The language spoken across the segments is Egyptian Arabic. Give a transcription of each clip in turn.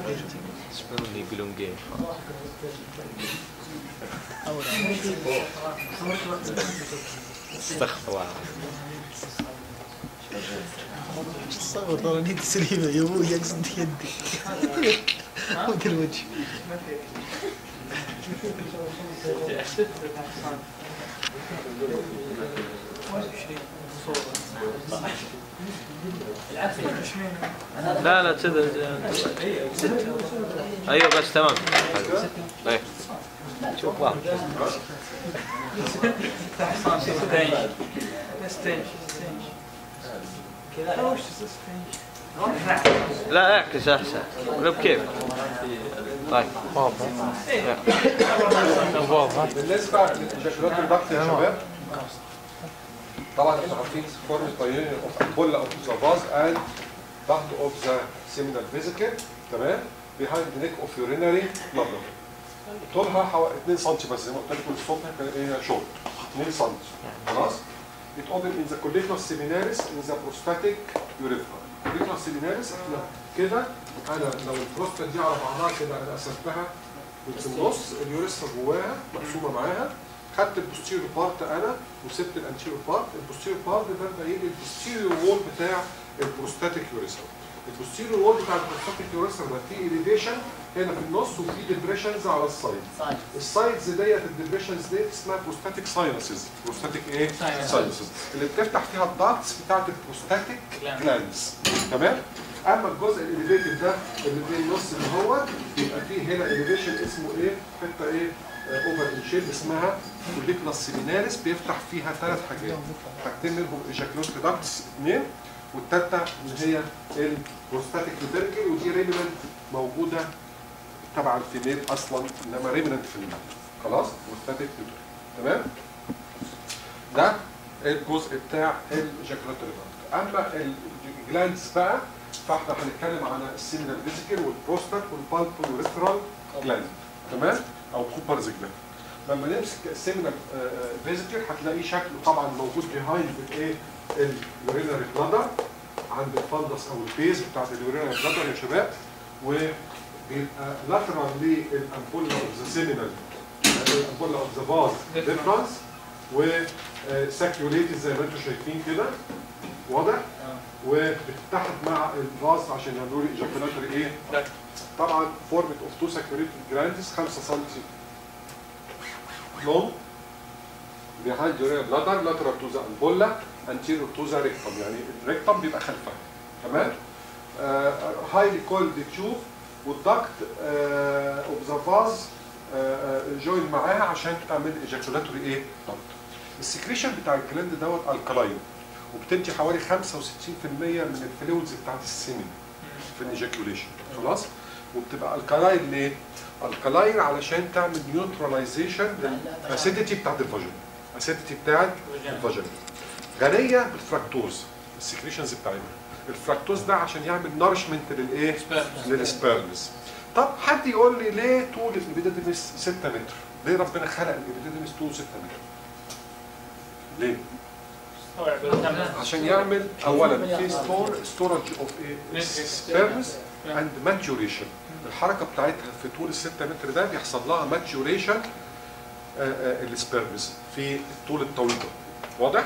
اسمهم نيبلونجين استغفر الله تصور ترى نيتي سليمة يا ابوي يقصد يدي ود الوجه لا لا كذا ايوه بس تمام ايه شوف واضح لا اعكس احسن ولا بكيف طيب بالنسبه للتشكيلات الضغط يا شباب طبعا احنا عارفين فورم الطيارين اوف امبولا اوف ذا فاز اند ضغط اوف ذا سيمينال فيزيكال تمام بيهايند نيك اوف يورينري بلادر طولها حوالي 2 سم بس زي ما قلت لكم الصبح كان هي شورت 2 سم خلاص It open in the colliculus seminaris in the prostatic urethra. colliculus seminaris احنا كده انا لو البروستات دي على بعضها كده انا قسمتها في النص اليوريثرا جواها مقسومه معاها خدت البوستيريور بارت انا وسبت الانتيريور بارت البوستيريور بارت ده بقى ايه البوستيريور وول بتاع البروستاتيك يوريثرا البوستيريور وول بتاع البروستاتيك يوريثرا ده فيه اليفيشن هنا في النص وفي ديبريشنز على السايد السايدز ديت الديبريشنز ديت اسمها بروستاتيك ساينسز بروستاتيك ايه ساينسز اللي بتفتح فيها الضغط بتاعت البروستاتيك جلاندز تمام اما الجزء الاليفيتد ده اللي في النص اللي هو بيبقى فيه هنا اليفيشن اسمه ايه حته ايه اوفر انشيد اسمها كوليكولاس سيميناريس بيفتح فيها ثلاث حاجات حاجتين منهم ايجاكلوت داكتس اثنين والثالثه اللي هي البروستاتيك لوبركل ودي ريمننت موجوده تبع الفيميل اصلا انما ريمننت في المال خلاص بروستاتيك لوبركل تمام ده الجزء بتاع الايجاكلوت اما الجلاندز بقى فاحنا هنتكلم عن السيمينال فيزيكال والبروستات والبالب والريسترال جلاند تمام او كوبرز جلاند لما نمسك السيمينال فيزيكال هتلاقيه شكله طبعا موجود بيهايند الايه اليورينري بلادر عند الفندس او البيز بتاعت اليورينري بلادر يا شباب وبيبقى لاترال للامبولا اوف ذا سيمينال الامبولا اوف ذا فاز ديفرنس وساكيوليتد زي ما انتم شايفين كده واضح؟ وبتتحد مع الفاز عشان يعملوا لي ايجاكولاتوري ايه؟ طبعا فورمت اوف تو ساكيوليتد جراندز 5 سم لونج behind the bladder lateral to the ampulla anterior to the rectum يعني الريكتم بيبقى خلفها تمام؟ هايلي كولد تشوف والضغط اوف ذا فاز جوين معاها عشان تعمل ايجاكولاتوري ايه؟ ضغط. السكريشن بتاع الجلاند دوت الكلاين وبتدي حوالي 65% من الفلويدز بتاعت السيمن في الايجاكيوليشن خلاص وبتبقى الكلاين ليه؟ الكلاين علشان تعمل نيوتراليزيشن للاسيديتي بتاعت الفاجن الاسيديتي بتاعت الفاجن غنيه بالفراكتوز السكريشنز بتاعتها الفراكتوز ده عشان يعمل نارشمنت للايه؟ للسبيرمز طب حد يقول لي ليه طول الابيديديمس 6 متر؟ ليه ربنا خلق الابيديديمس طول 6 متر؟ ليه؟ عشان يعمل اولا في ستور ستورج اوف ايه سبيرمز اند ماتيوريشن الحركه بتاعتها في طول ال 6 متر ده بيحصل لها ماتيوريشن السبيرمز في الطول الطويل ده واضح؟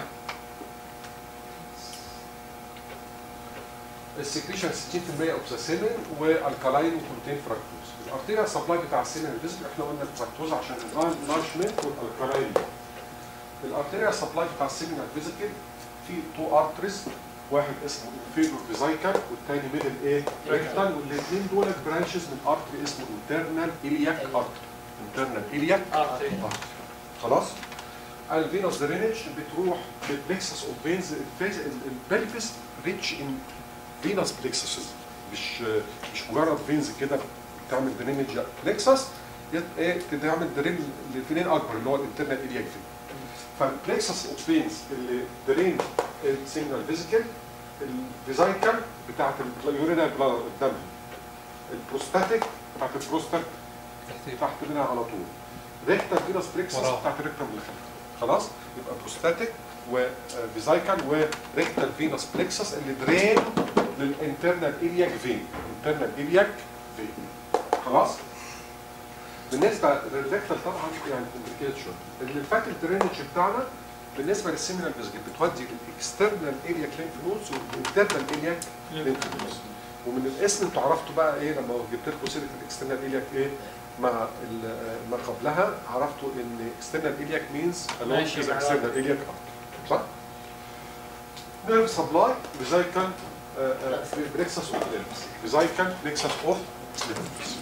السكريشن 60% اوف ذا سيمن والكالاين وكونتين فراكتوز الارتيريا سبلاي بتاع السيمن الفيزيكال احنا قلنا الفراكتوز عشان النارشمنت والالكالاين الارتيريا سبلاي بتاع السيمن الفيزيكال في تو ارتريز واحد اسمه انفيرور فيزايكال والتاني ميدل ايه ريكتال والاثنين دول برانشز من ارتري اسمه انترنال الياك ارتري انترنال الياك ارتري خلاص الفينوس درينج بتروح بالبلكسس اوف فينز البلفس ريتش ان فينوس بلكسس مش مش مجرد فينز كده بتعمل درينج بلكسس ايه تعمل درين لفينين اكبر اللي هو الانترنال الياك فين فالبلكسس اوف فينز اللي درين السيجنال فيزيكال الفيزايكال بتاعت اليورينال بلادر قدامها البروستاتيك بتاعت البروستات تحت منها على طول ريكتال فينوس بلكسس بتاعت الريكتال اللي خلف خلاص يبقى بروستاتيك وفيزايكال وريكتال فينوس بلكسس اللي درين للانترنال الياك فين انترنال الياك في خلاص بالنسبه للريكتال طبعا يعني كومبليكيتد شويه الفاتل درينج بتاعنا بالنسبه للسيمينال فيزجت بتودي الاكسترنال اريا لينف نودز والانترنال اريا لينف نودز ومن الاسم انتوا عرفتوا بقى ايه لما جبت لكم سيره الاكسترنال الياك ايه مع ال- ما قبلها عرفتوا ان اكسترنال الياك مينز ماشي along مع اكسترنال الياك صح؟ نيرف سبلاي فيزايكال بريكسس اوف نيرفز فيزايكال بريكسس اوف نيرفز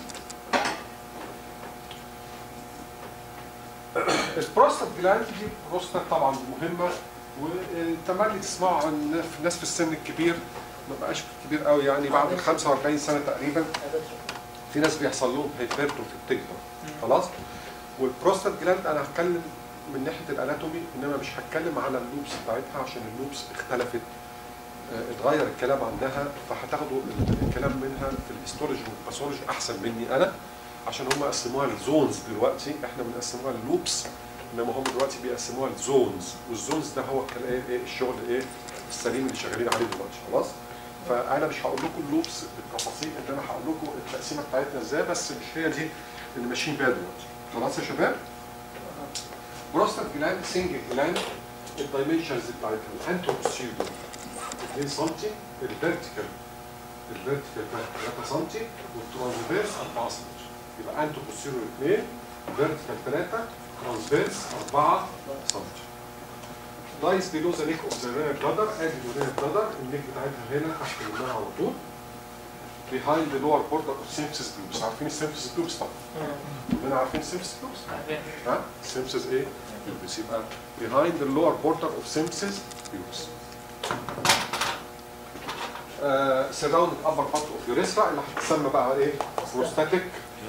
البروستات جلاند دي بروستات طبعا مهمه وتملي تسمعوا عن ناس في السن الكبير ما بقاش كبير قوي يعني بعد ال 45 سنه تقريبا في ناس بيحصل لهم هيبرتروفي بتكبر خلاص والبروستات جلاند انا هتكلم من ناحيه الاناتومي انما مش هتكلم على اللوبس بتاعتها عشان اللوبس اختلفت آه، اتغير الكلام عنها فهتاخدوا ال- الكلام منها في الهيستولوجي والباثولوجي احسن مني انا عشان هم قسموها لزونز دلوقتي احنا بنقسموها للوبس انما هم دلوقتي بيقسموها لزونز والزونز ده هو الكلام ايه إيه الشغل ايه السليم اللي شغالين عليه دلوقتي خلاص فانا مش هقول لكم اللوبس بالتفاصيل ان انا هقول لكم التقسيمه بتاعتنا ازاي بس مش هي دي اللي ماشيين بيها دلوقتي خلاص يا شباب بروستات جلاند سنجل جلاند الدايمنشنز بتاعتها الانتروبسيدو 2 سم الفيرتيكال الفيرتيكال 3 سم والترانسفيرس 4 سم يبقى انتروبسيدو 2 فيرتيكال 3 ترانسفيرس 4 سم لايز بيلو ذا نيك اوف ذا رينال بلادر ادي الرينال بلادر النيك بتاعتها هنا تحت منها على طول behind the lower border of symphysis lobes عارفين السيمفيسيس لوبس طبعا كلنا عارفين السيمفيسيس لوبس ها symphysis ايه lupus يبقى behind the lower border of symphysis lupus uh, surrounded upper part of urethra اللي هتسمى بقى ايه prostatic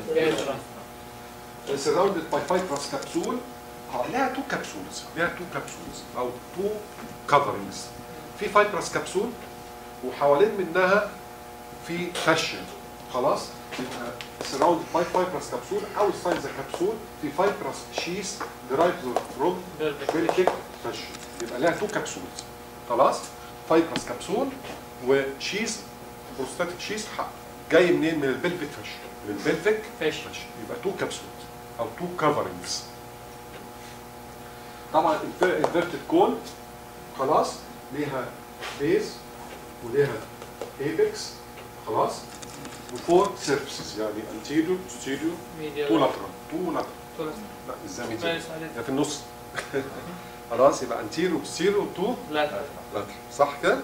surrounded by fibrous capsule اه لها تو كبسولز لها تو كبسولز او تو كفرنجز في فايبرس كبسول وحوالين منها في فاشن خلاص يبقى surrounded by fibrous capsule outside the capsule في fibrous sheath derived from pelvic fashion يبقى لها تو كبسولز خلاص فايبرس كبسول وشيز بروستاتيك شيز جاي منين من البلفيك فاشن من البلفيك فاشن. فاشن يبقى تو كبسولز او تو كفرنجز طبعا انفيرتد كون خلاص ليها بيز وليها ايبكس خلاص وفور سيرفيسز يعني انتيريور ستيريو تو لاترال تو لاترال لا مش زي ميديا ده في النص خلاص يبقى انتيريور ستيريو تو لا لاترال صح كده؟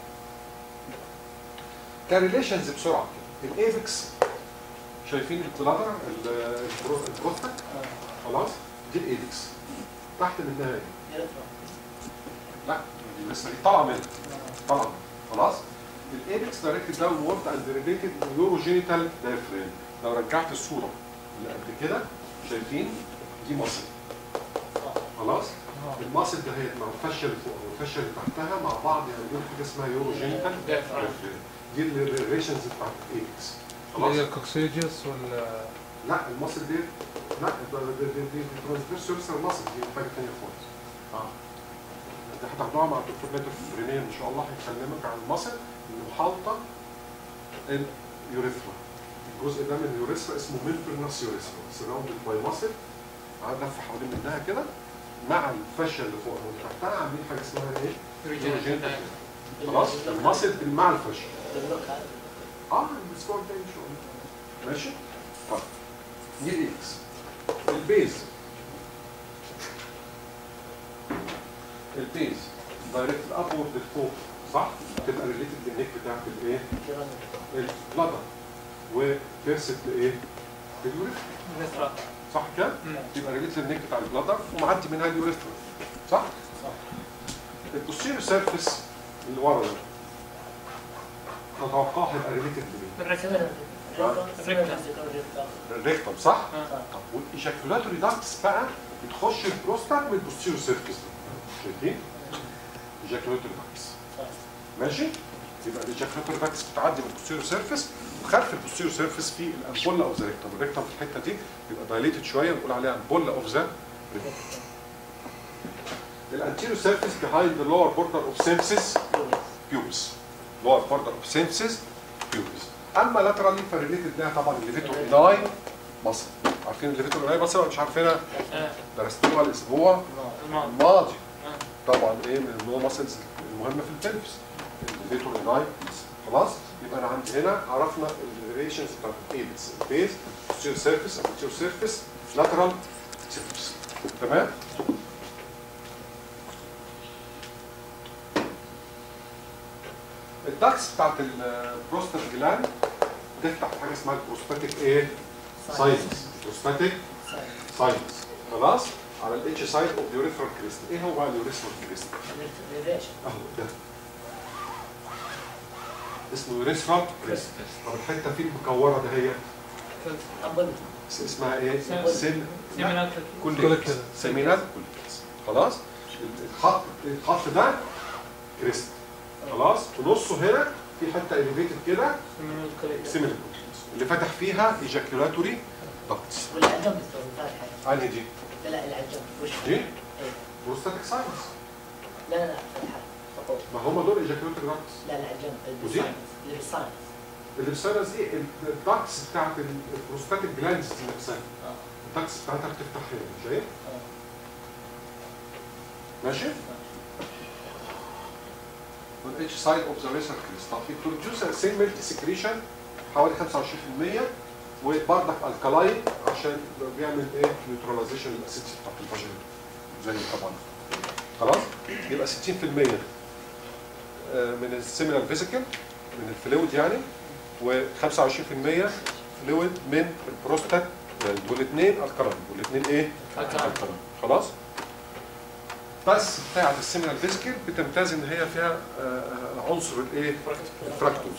كريليشنز بسرعه كده الايبكس شايفين البلادر البروستات خلاص دي الايبكس تحت منها ايه؟ لا دي لسه دي طالعه منها طالعه منها. خلاص الايبكس دايركتد داون وورد اند ريليتد يوروجينيتال دايفرام لو رجعت الصوره اللي قبل كده شايفين دي مصل خلاص المصل ده هي مع الفشه اللي فوق والفشه اللي تحتها مع بعض يعملوا حاجه اسمها يوروجينيتال دايفرام. دايفرام دي الريليشنز بتاعت الايبكس خلاص اللي هي الكوكسيجيوس ولا لا المصل دي لا دي دي دي, دي ترانسفيرس سيرفيس المصل دي حاجه ثانيه خالص اه دي هتاخدوها مع الدكتور نادر فرينيه ان شاء الله هيكلمك عن المصل المحاوطه اليوريثرا الجزء ده من اليوريثرا اسمه ممبرنس يوريثرا سراوندد باي ماسل قاعد لف حوالين منها كده مع الفشه اللي فوق واللي تحتها عاملين حاجه اسمها ايه؟ يوروجينيتال خلاص المصل مع الفشه اه الاسبوع الجاي ان شاء الله ماشي؟ طيب دي الاكس البيز البيز دايركت ابورد لفوق صح؟ تبقى ريليتد للنيك بتاعت الايه؟ البلادر وبيرسد لايه؟ لليوريثرا صح كده؟ يبقى ريليتد للنيك بتاع البلادر ومعدي منها اليوريثرا صح؟ البوستيريور سيرفيس اللي ورا ده تتوقعها يبقى ريليتد لايه؟ الريكتم صح؟ طب والايجاكولاتوري داكتس بقى بتخش البروستات من البوستيريور سيرفيس شايفين؟ ايجاكولاتوري داكتس ماشي؟ يبقى الايجاكولاتوري داكتس بتعدي من البوستيريور سيرفيس وخلف البوستيريور سيرفيس في الامبولا اوف ذا ريكتم الريكتم في الحته دي بيبقى دايليتد شويه بنقول عليها امبولا اوف ذا الانتيريور سيرفيس behind the lower border of symphysis pubis lower border of symphysis pubis اما لاترالي فريليتد لها طبعا الليفيتور ايناي مصر عارفين الليفيتور ايناي مصر ولا مش عارفينها؟ آه. درستوها الاسبوع الماضي الماضي آه. طبعا ايه من النو ماسلز المهمه في البلفس الليفيتور ايناي خلاص يبقى انا عندي هنا عرفنا الريليشنز بتاعت الايبس البيز posterior سيرفيس anterior سيرفيس لاترال سيرفيس تمام الداكس بتاعت البروستات جلاند تفتح حاجه اسمها البروستاتيك ايه؟ ساينس بروستاتيك ساينس خلاص على الاتش سايد اوف اليوريثرال كريست ايه هو بقى اليوريثرال كريست؟ اهو ده اسمه يوريثرال كريست طب الحته فيه المكوره ده هي اس- اسمها ايه؟ سيم- سيم سيمينال كل كل كده كده. سيمينال كل كده خلاص الخط الخط ده كريست خلاص في نصه هنا في حته اليفيتد كده سيمينال اللي فتح فيها ايجاكيولاتوري داكتس والعجم دكتور فاتحه انهي دي؟ لا لا العجم وش دي؟ إيه. بروستاتيك ساينس لا لا لا فتحه فقط ما هم دول ايجاكيولاتوري داكتس لا لا العجم ودي؟ الساينس اللي بالساينس اللي بسبب دي الداكتس بتاعت البروستاتيك جلاندز دي نفسها الداكتس بتاعتها بتفتح هنا شايف؟ ماشي؟ on each side of the vessel crest. طب it produces a same milk secretion حوالي 25% وبرضك الكلاين عشان بيعمل ايه نيوتراليزيشن للاسيدز بتاعت الفاجينا زي طبعا خلاص يبقى 60% آه، من السيمينال فيزيكال من الفلويد يعني و25% فلويد من البروستات والاثنين الكلاين والاثنين ايه؟ الكلاين. الكلاين خلاص بس بتاعت السيمينال فيزيكال بتمتاز ان هي فيها آه، آه، عنصر الايه؟ الفراكتوز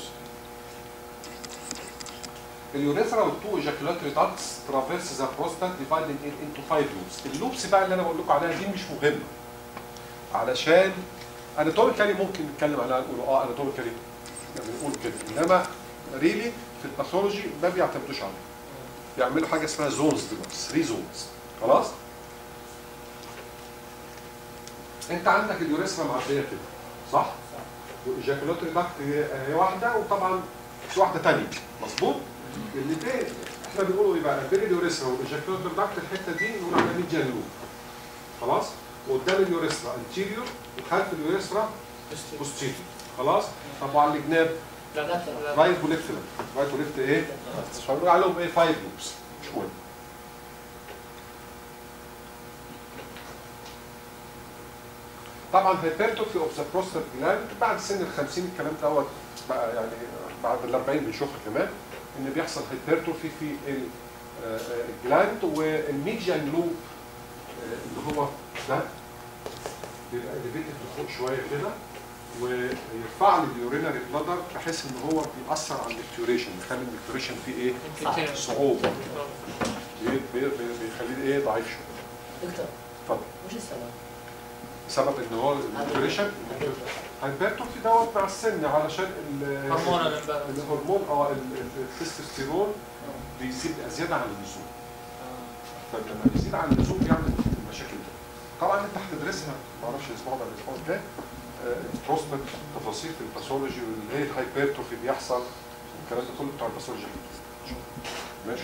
اليوريثرال تو ايجاكولاتوري داكتس ترافيرس ذا بروستات ديفايدنج انتو فايف لوبس اللوبس بقى اللي انا بقول لكم عليها دي مش مهمه علشان اناتوميكالي ممكن نتكلم عليها نقول اه اناتوميكالي يعني نقول كده انما ريلي في الباثولوجي ما بيعتمدوش عليها بيعملوا حاجه اسمها زونز دلوقتي 3 زونز خلاص انت عندك اليوريثرا معديه كده صح؟ والايجاكولاتوري داكت هي هي واحده وطبعا في واحده ثانيه مظبوط؟ اللي بين احنا بنقولوا ايه بقى؟ بين اليوريثرا والايجاكولاتوري داكت الحته دي نقول عليها ميديان لوب خلاص؟ وقدام اليوريثرا انتيريور وخلف اليوريثرا بوستيريور خلاص؟ طب وعلى الجناب لا لا لا رايت وليفت رايت وليفت ايه؟ فبنقول عليهم ايه؟ فايف لوبس مش مهم طبعا هيبرتوفي اوف ذا بروستات جلاند بعد سن ال 50 الكلام دوت بقى يعني بعد ال 40 بنشوفها كمان ان بيحصل هيبرتوفي في ال- آه، آه، الجلاند والميديان لوب آه، اللي هو ده بيبقى اليفيتد لفوق شويه كده ويرفع لي اليورينري بلادر بحيث ان هو بيأثر على الدكتوريشن بيخلي الدكتوريشن فيه ايه؟ كتير. صعوبه بي- بي- بي- بيخليه ايه ضعيف شويه دكتور اتفضل وش السبب؟ سبب ان هو الدكتوريشن هيبرتوفي دوت مع السن علشان ال- هرمون الامبالانس الهرمون اه ال- ال- التستوستيرون بيزيد زياده عن اللزوم فلما بيزيد عن اللزوم بيعمل المشاكل دي طبعا انت هتدرسها ما اعرفش الاسبوع ده الاسبوع الجاي بروسبكت تفاصيل في الباثولوجي والايه الهايبرتروفي بيحصل الكلام ده كله بتاع الباثولوجي ماشي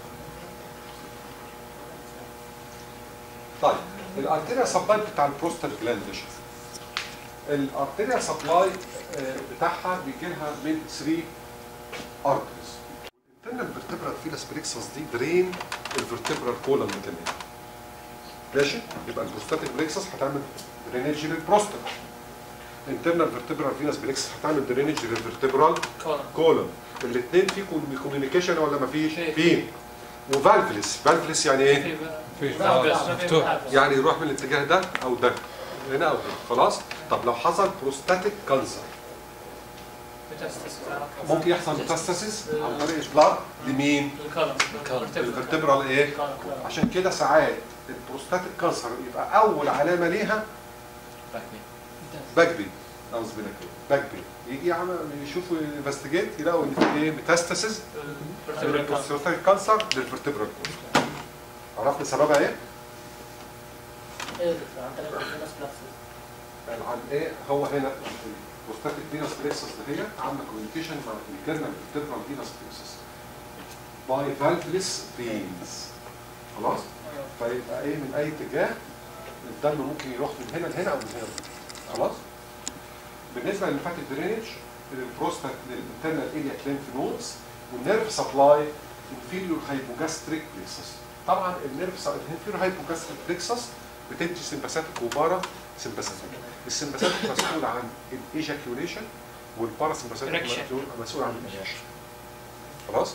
طيب الارتيريا سبلاي بتاع البروستات جلاند ده شوف. الارتيريا سبلاي بتاعها بيجي لها من 3 ارتريز الانترنال فيرتبرال فيلس بريكسس دي درين الفيرتبرال كولم كمان ماشي يبقى البروستاتيك بريكسس هتعمل درينج للبروستات الانترنال فيرتبرال فينس بريكسس هتعمل درينج للفيرتبرال كولم كولم الاثنين في كوميونيكيشن ولا ما فيش؟ في. في وفالفلس فالفلس يعني ايه؟ في بقى في بس ما في مفتوح. بقى. يعني يروح من الاتجاه ده او ده هنا او هنا خلاص طب لو حصل بروستاتيك كانسر بتستس ممكن يحصل ميتاستاسيس عن طريق اطلاق لمين؟ الكولم الفرتبرال ايه؟ عشان كده ساعات البروستاتيك كانسر يبقى اول علامه ليها باك بين اعوذ بالله كده باك بين يجي يعمل يشوفوا انفستيجيت يلاقوا ان في ايه ميتاستاسيس البروستاتيك كانسر للفرتبرال عرفنا سببها ايه؟ ايوه دكتور عن طريق الفينوس بلاكسس عن ايه هو هنا بروستاتيك فينس بليكسس دهيت عامله كوميونيكيشن مع الانترنال الانترنال فينس بليكسس باي فالفلس فينز خلاص فيبقى ايه من اي اتجاه الدم ممكن يروح من هنا لهنا او من هنا لهنا. خلاص بالنسبه للليمفاتيك درينج للبروستات للانترنال الياك لينف نودز والنيرف سبلاي انفيريور هايبوجاستريك بليكسس طبعا النيرف الانفيريور هايبوجاستريك بليكسس بتدي سمباثيك وبارا سمباثيك السمباثيك مسؤول عن الايجاكيوليشن والبارا سمباثيك Erection. مسؤول مسؤول عن الايجاكيوليشن خلاص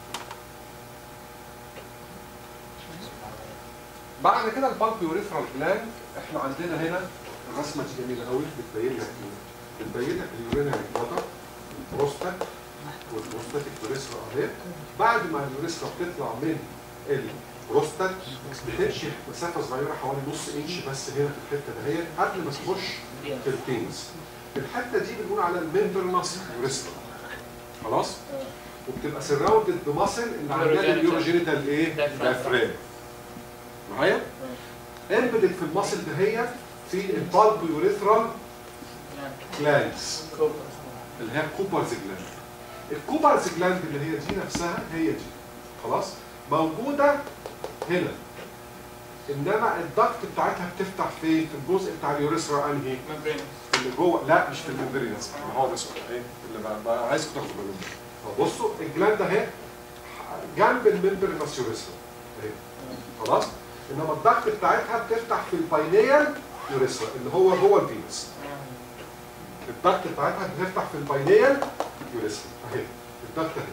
بعد كده البالب يوريثرال جلاند احنا عندنا هنا الرسمه دي جميله قوي بتبين لك ايه؟ بتبين لك اليورينري بلاتر البروستات والبروستاتيك يوريثرا اهي بعد ما اليوريثرا بتطلع من البروستات بتمشي مسافه صغيره حوالي نص انش بس هنا في الحته دهيت قبل ما تخش في البينز الحته دي بنقول على الممبرنس يوريثرا خلاص وبتبقى سراوندد بمصل اللي عندها Urogenital. اليوروجينيتال ايه؟ Diaphragm. دايفرام معايا؟ امبدد في المصل دهيت في البالب يوريثرال جلاندز اللي هي الكوبرز جلاند الكوبرز جلاند اللي هي دي نفسها هي دي خلاص موجوده هنا انما الضغط بتاعتها بتفتح فين في الجزء بتاع اليوريثرا انهي ممبرين اللي جوه لا مش في الممبرينس ما هو ده السؤال ايه اللي بقى, بقى عايزكم تاخدوا بالكم منه. بصوا الجلاند اهي جنب الممبرينس يوريثرا اهي خلاص انما الضغط بتاعتها بتفتح في الباينيال يوريثرا اللي هو جوه الفينس الضغط بتاعتها بتفتح في الباينيال يوريثرا اهي الضغط اهي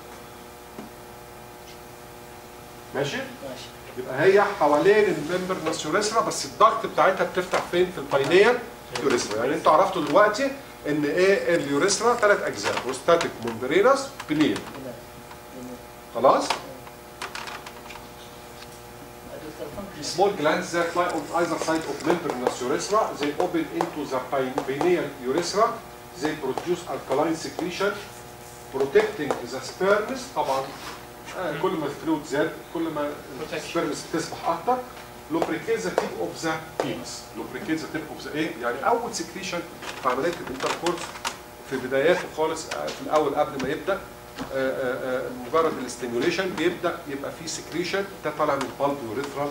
ماشي ماشي يبقى هي حوالين الممبرنس يوريثرا بس الضغط بتاعتها بتفتح فين في الباينيال يوريثرا يعني انتوا عرفتوا دلوقتي ان ايه اليوريثرا ثلاث اجزاء بروستاتيك ممبرينس بنيل كده جميل. خلاص دكتور function. Small glands that lie on either side of membranous urethra, they open into the pine- pineal urethra, they produce alkaline secretion, protecting the sperms طبعا آه، كل ما الفلويد زاد كل ما Protection. السبرمز تسبح اكتر lubricate the tip of the penis lubricate the tip of the ايه يعني اول سكريشن في عمليه الانتركورس في بداياته خالص آه، في الاول قبل ما يبدا آه، آه، آه، مجرد الاستيميوليشن بيبدا يبقى في سكريشن ده طالع من البالب يوريثرال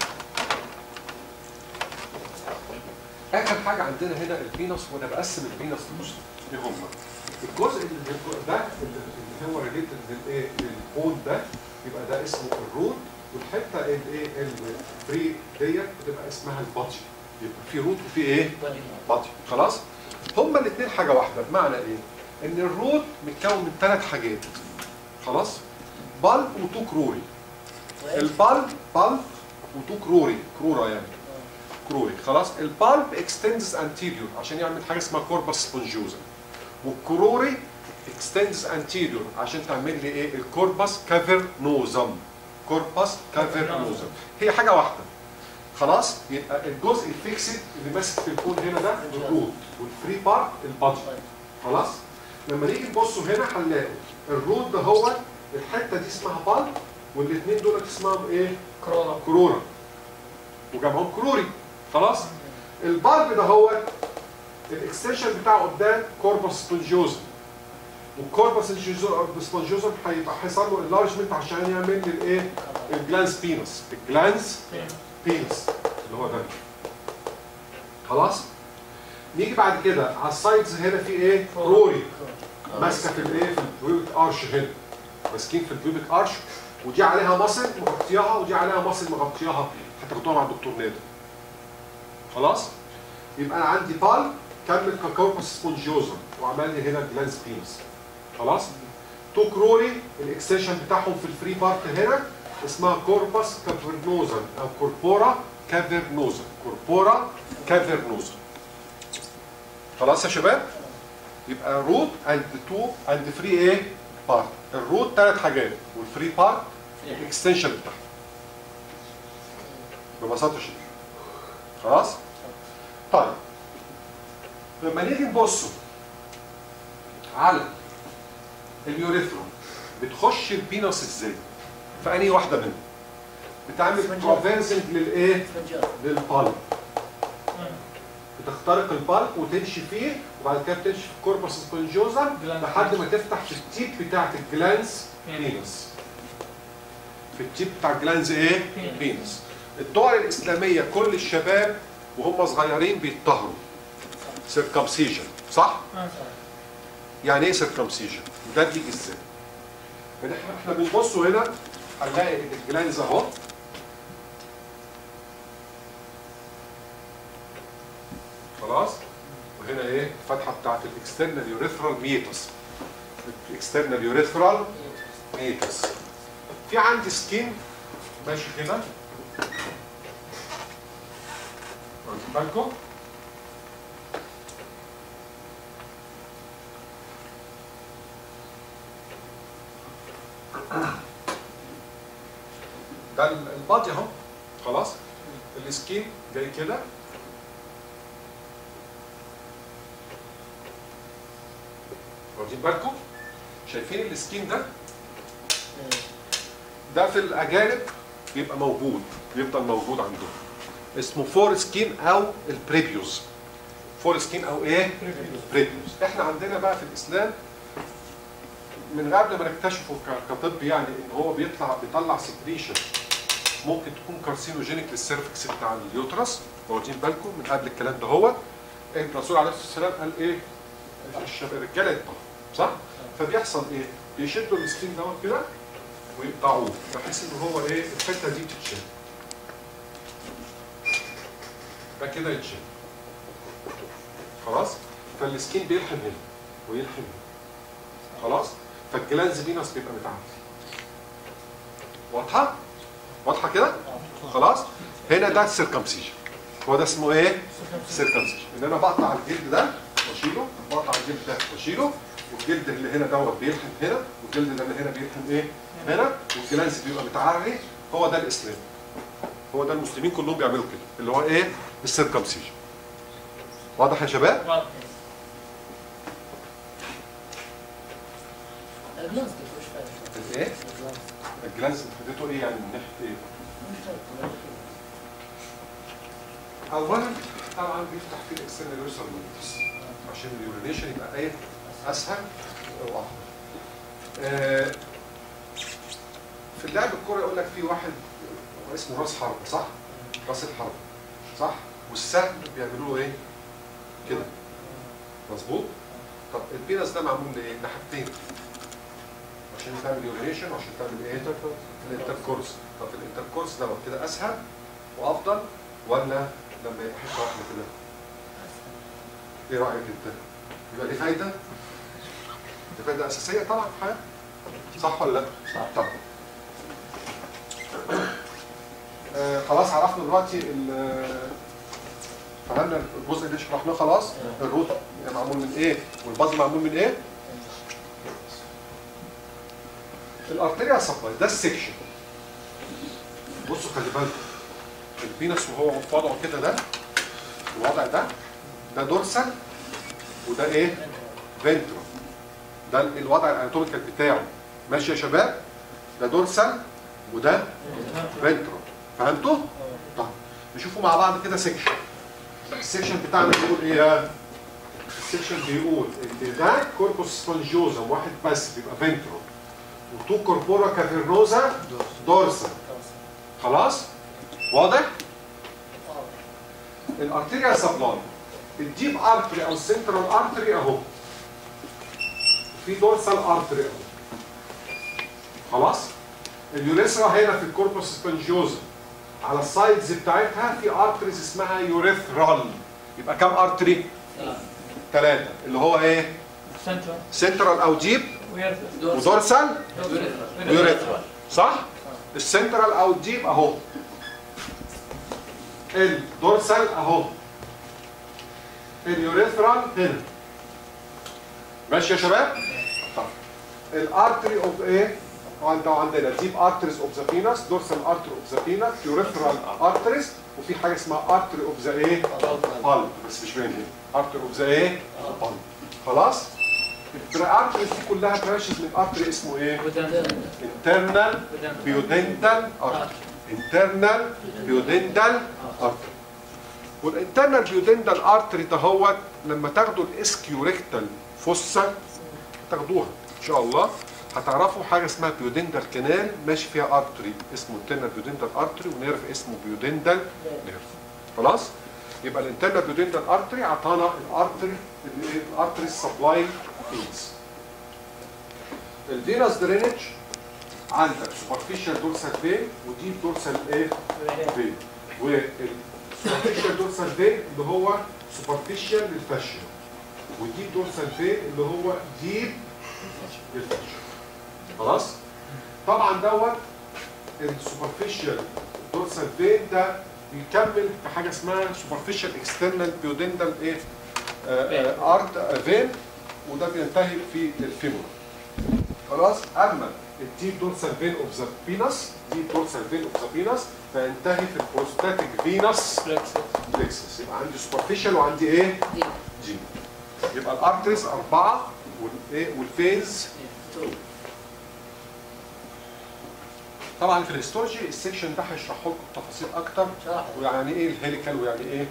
اخر حاجه عندنا هنا البينس وانا بقسم البينس لجزء ايه هم الجزء اللي ده اللي هو ريليتد للايه للبون ده يبقى ده اسمه الروت والحته الايه الفري ديت بتبقى اسمها البادجي يبقى في روت وفي ايه بادجي خلاص هما الاثنين حاجه واحده بمعنى ايه ان الروت متكون من ثلاث حاجات خلاص بالب وتو كروري البالب بالب وتو كروري كروره يعني كروري خلاص البالب اكستندز انتيريور عشان يعمل حاجه اسمها كوربس سبونجوزا والكروري اكستندز انتيريور عشان تعمل لي ايه الكوربس كافرنوزم كوربس كافرنوزم هي حاجه واحده خلاص يبقى الجزء الفيكسد اللي ماسك في الكون هنا ده الروت والفري بارت البادي خلاص لما نيجي نبصوا هنا هنلاقي الروت ده هو الحته دي اسمها بالب والاثنين دول اسمهم ايه كورونا كرورة وجابهم كروري خلاص البالب ده هو الاكستنشن بتاعه قدام كوربس سبونجيوزم والكوربس سبونجيوزم هيبقى حصل له انلارجمنت عشان يعمل لي الايه الجلانس بينس الجلانس بينس اللي هو ده خلاص نيجي بعد كده على السايدز هنا في ايه كروري ماسكه في الايه في البيوبك ارش هنا ماسكين في البيوبك ارش ودي عليها مصل مغطياها ودي عليها مصل مغطياها هتاخدوها مع الدكتور نادر خلاص يبقى انا عندي بال كمل ككوربس سبونجيوزم وعمل لي هنا جلانس بينس خلاص تو كروري الاكستنشن بتاعهم في الفري بارت هنا اسمها كوربس كافرنوزم او كوربورا كافرنوزم كوربورا كافرنوزم خلاص يا شباب يبقى روت اند تو اند فري ايه بارت الروت ثلاث حاجات والفري بارت الاكستنشن بتاعها ببساطه شديده خلاص طيب لما نيجي نبصوا على اليوريثرا بتخش البينس ازاي في انهي واحده منهم بتعمل ترافيرسنج للايه فنجان للبالب بتخترق البالك وتمشي فيه وبعد كده بتمشي في الكوربس سبونجوزا لحد ما تفتح في التيب بتاعت الجلانس فينوس في التيب بتاع الجلانز ايه؟ فينوس الدول الاسلاميه كل الشباب وهم صغيرين بيتطهروا سيركمسيجن صح؟ يعني ايه سيركمسيجن؟ ده بيجي ازاي؟ فإحنا- احنا بنبصوا هنا هنلاقي ان الجلانز اهو خلاص وهنا ايه الفتحه بتاعت الاكسترنال يوريثرال ميتس الاكسترنال يوريثرال ميتس في عندي سكين ماشي كده واخدين بالكم ده ال- البادي اهو خلاص السكين جاي كده واخدين بالكم شايفين السكين ده ده في الاجانب بيبقى موجود بيفضل موجود عندهم اسمه فور سكين او البريبيوس فور سكين او ايه بريبيوس احنا عندنا بقى في الاسلام من قبل ما نكتشفه ك- كطب يعني ان هو بيطلع بيطلع سكريشن ممكن تكون كارسينوجينيك للسيرفكس بتاع اليوترس واخدين بالكم من قبل الكلام ده هو الرسول عليه الصلاه والسلام قال ايه الشباب الرجاله يطلعوا صح فبيحصل ايه بيشدوا السكين دوت كده ويقطعوه بحيث ان هو ايه الحته دي بتتشال ده كده يتشال خلاص فالسكين بيلحم هنا ويلحم هنا خلاص فالجلانز فينوس بيبقى متعدي واضحه واضحه كده خلاص هنا ده السيركمسيجن هو ده اسمه ايه سيركمسيجن ان انا بقطع الجلد ده واشيله بقطع الجلد ده واشيله والجلد اللي هنا دوت بيلحم هنا والجلد ده اللي هنا بيلحم ايه هنا والجلانس بيبقى متعري هو ده الاسلام هو ده المسلمين كلهم بيعملوا كده اللي هو ايه السيركمسيجن واضح يا شباب واضح الجلانس كيف وش فاهم؟ الايه الجلانس الجلانس فاتته ايه يعني من ناحيه ايه وش فاهم؟ اولا طبعا بيفتح فيه الاكسترنال يوريثرال ميتس عشان اليورينيشن يبقى ايه اسهل وافضل آه، في اللعب الكوره يقول لك في واحد هو اسمه راس حرب صح راس الحرب صح والسهم بيعملوا له ايه كده مظبوط طب البينس ده معمول لايه لحاجتين عشان تعمل يورينيشن وعشان تعمل ايه الانتركورس طب الانتركورس دوت كده اسهل وافضل ولا لما يبقى حته واحده كده ايه رايك انت يبقى ليه فايده دي فايده اساسيه طبعا في الحياه صح ولا لا صح طبعا آه خلاص عرفنا دلوقتي ال- فهمنا الجزء اللي شرحناه خلاص الروت معمول من ايه والبازل معمول من ايه الارتيريا سبلاي ده السكشن بصوا خلي بالكم الفينس وهو في وضعه كده ده الوضع ده ده دورسال وده ايه فينترو ده الوضع الاناتوميكال بتاعه ماشي يا شباب ده دورسال وده فينترو فهمتوا طيب نشوفوا مع بعض كده سيكشن السيكشن بتاعنا بيقول ايه السيكشن بيقول ان ده كوربوس سبونجيوزم واحد بس بيبقى فينترو وتو كوربورا كافيرنوزا دورسال خلاص واضح الارتيريا سبلاي الديب ارتري او السنترال ارتري اهو في دورسال ارتري اهو خلاص اليوريثرا هنا في الكوربوس سبونجيوزا على السايدز بتاعتها في ارتريز اسمها يوريثرال يبقى كام ارتري؟ ثلاثة اللي هو ايه؟ سنترال سنترال او ديب ودورسال ويوريثرال صح؟ السنترال او الديب اهو الدورسال اهو اليوريثرال هنا ماشي يا شباب؟ طب الارتري اوف ايه؟ عند- عندنا ديب ارتريز اوف ذا فينس دورسال ارتري اوف ذا فينس يوريثرال ارتريز وفي حاجه اسمها ارتري اوف ذا ايه؟ قلب بس مش باين هنا ارتري اوف ذا ايه؟ قلب خلاص؟ الارتريز دي كلها برانشز من ارتري اسمه ايه؟ internal بيودنتال ارتري internal بيودنتال ارتري والانترنال بيودندال ارتري دهوت لما تاخدوا الاسكيوريكتال فوسا تاخدوها ان شاء الله هتعرفوا حاجه اسمها بيودندال كانال ماشي فيها ارتري اسمه انترنال بيودندال ارتري ونيرف اسمه بيودندال نيرف خلاص يبقى الانترنال بيودندال ارتري عطانا الارتري الارتري سبلاي فينز الفينوس درينج عندك سوبرفيشال دورسال فين وديب دورسال ايه فين والسوبرفيشال دورسال فين اللي هو سوبرفيشال للفاشيا وديب دورسال فين اللي هو ديب للفاشيا خلاص طبعا دوت السوبرفيشال دورسال فين ده بيكمل في حاجه اسمها سوبرفيشال اكسترنال بيودندال ايه ارت فين وده بينتهي في الفيمور خلاص اما الديب دورسال فين اوف ذا فينس ديب دورسال فين اوف ذا فينس فينتهي في البروستاتيك فينس بلكسس يبقى عندي سوبرفيشال وعندي ايه؟ دي جي يبقى الارتريز اربعه والايه والفيز طبعا في الهيستولوجي السكشن ده هيشرح لكم تفاصيل اكتر شرح ويعني ايه الهيليكال ويعني ايه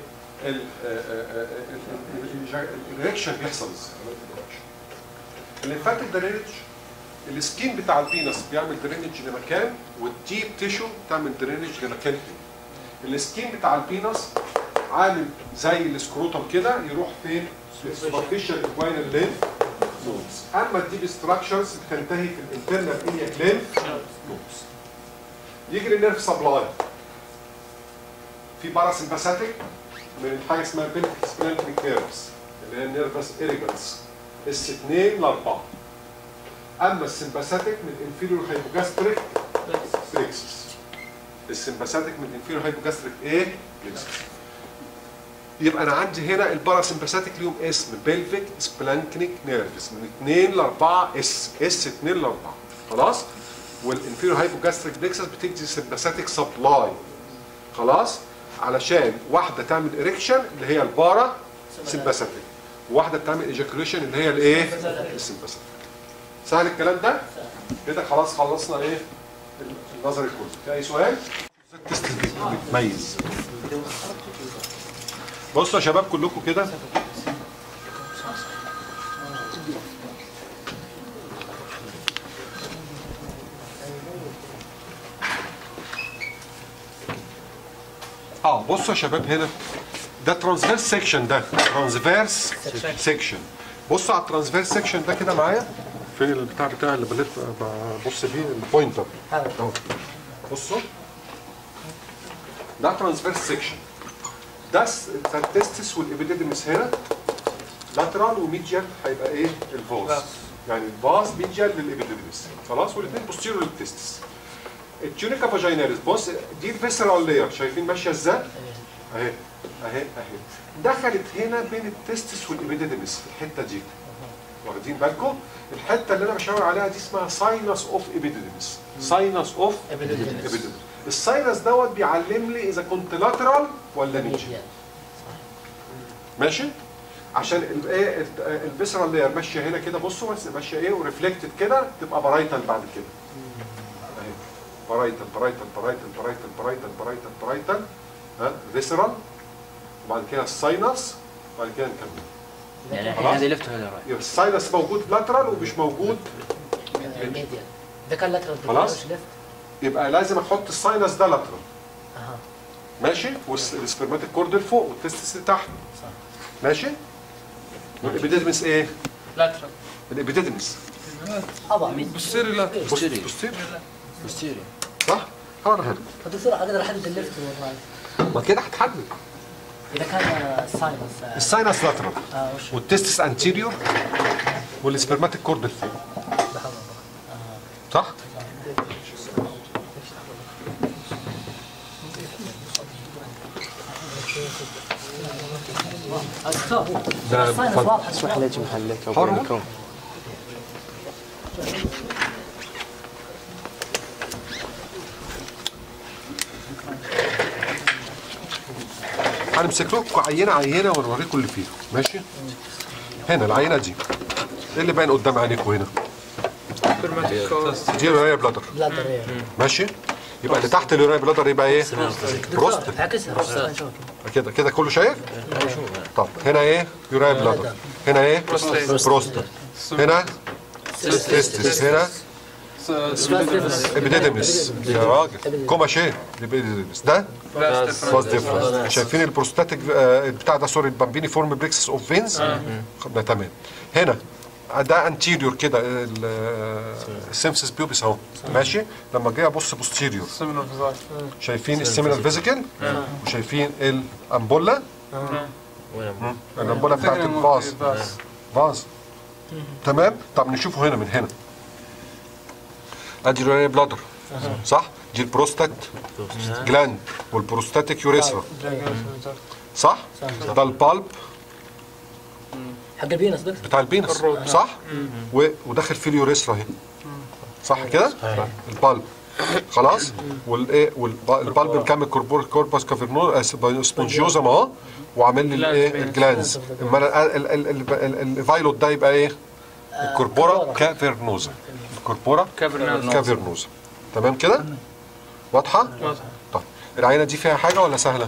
الريكشن بيحصل ازاي الليمفاتيك درينج السكين بتاع الفينس بيعمل درينج لمكان والديب تيشو تعمل درينج لمكان تاني السكين بتاع الفينس عامل زي السكروتم كده يروح فين؟ السوبرفيشال اكواينال لينف نودز اما الديب ستراكشرز بتنتهي في الانترنال ايلياك لينف نودز يجي للنيرف سبلاي في باراسمباثيك من حاجه اسمها بيلفيك سبلانتريك نيرفز اللي هي النيرفس اريجنس اس 2 ل 4 اما السمباثيك من انفيريور هايبوجاستريك بليكسس السمباثيك من انفيريور هايبوجاستريك ايه بليكسس يبقى انا عندي هنا الباراسمباثيك ليهم اسم بيلفيك سبلانكنيك نيرفز من 2 ل 4 اس اس 2 ل 4 خلاص والانفيريور هايبوجاستريك بليكسس بتدي سمباثيك سبلاي خلاص علشان واحده تعمل اريكشن اللي هي البارا سمباثيك وواحده بتعمل ايجاكوليشن اللي هي الايه السمباثيك سهل الكلام ده كده خلاص خلصنا ايه النظري كله في اي سؤال التست بيتميز بصوا يا شباب كلكم كده اه بصوا يا شباب هنا ده ترانسفيرس سيكشن ده ترانسفيرس سيكشن بصوا على الترانسفيرس سيكشن ده كده معايا فين البتاع بتاع اللي بلف ببص فيه البوينتر اهو بصوا ده ترانسفيرس سيكشن ده التستس والابيديدمس هنا لاترال وميديال هيبقى ايه الفاز يعني الفاز ميديال للابيديدمس خلاص والاثنين بوستيريور للتستس التيونيكا فاجيناليس بص دي الفيسرال لاير شايفين ماشيه ازاي اهي اهي اهي دخلت هنا بين التستس والابيديدمس في الحته دي واخدين بالكم الحته اللي انا بشاور عليها دي اسمها ساينس اوف ابيديدمس ساينس اوف ابيديدمس الساينس دوت بيعلم لي اذا كنت لاترال ولا ميديال ماشي عشان الايه الفيسرال لاير ماشيه هنا كده بصوا بس ماشيه ايه وريفلكتد كده تبقى برايتال بعد كده اهي برايتال برايتال برايتال برايتال برايتال برايتال برايتال ها فيسرال وبعد كده الساينس وبعد كده نكمل يعني خلاص. هذه لفت وهذا رايت يبقى الساينس موجود لاترال ومش موجود ميديال ده كان لاترال خلاص. مش ليفت يبقى لازم احط الساينس ده لاترال اها ماشي والسبرماتيك كورد لفوق والتستس لتحت صح ماشي والابيديدمس ايه؟ لاترال الابيديدمس ابا ميد بصيري لا بص بوستيريور. بصير بوستيريور صح؟ هوريها لك الدكتور اقدر احدد الليفت والرايت ما كده هتحدد اذا كان ساينس الساينس لاترال اه وش والتستس انتيريور والسبرماتيك كورد لفوق بحاول صح؟ دكتور ده الساينس اتفضل. واضحه اسمح لي اجي محلك او حر. الميكروفون هنمسك لكم عينه عينه ونوريكم اللي فيها ماشي؟ هنا العينه دي ايه اللي باين قدام عينيكم هنا؟ دي اللي هي بلادر بلادر ايه ماشي يبقى اللي تحت اليوريا بلادر يبقى ايه بروستات تعكسها عشان نشوف كده كده كله شايف طب هنا ايه يوريا بلادر هنا ايه بروستات هنا تستس هنا ابيديدمس يا راجل كوما شين ابيديدمس ده باس ديفرنس شايفين البروستاتيك آه، بتاع ده سوري البامبيني فورم بريكسس اوف فينز ده تمام هنا ده انتيريور كده ال- آه، السيمسس بيوبس اهو ماشي لما جاي ابص بوستيريور شايفين السيمينال فيزيكال وشايفين الامبولا مم. الامبولا بتاعت الفاز فاز تمام طب نشوفه هنا من هنا ادي اليورينري بلادر صح دي البروستات جلاند والبروستاتيك يوريثرا صح ده البالب حق البينس دكتور بتاع البينس صح و... وداخل فيه اليوريثرا هنا صح كده البالب خلاص والايه والبالب مكمل كوربور كوربس كافرنو سبونجيوزا اهو وعامل لي الايه الجلانز اما أنا ال- ال- ال- ال- الفايلوت ده يبقى ايه الكوربورا كافرنوزا الكوربورا كافرنوزا. كافرنوزا تمام كده واضحه طيب العينه دي فيها حاجه ولا سهله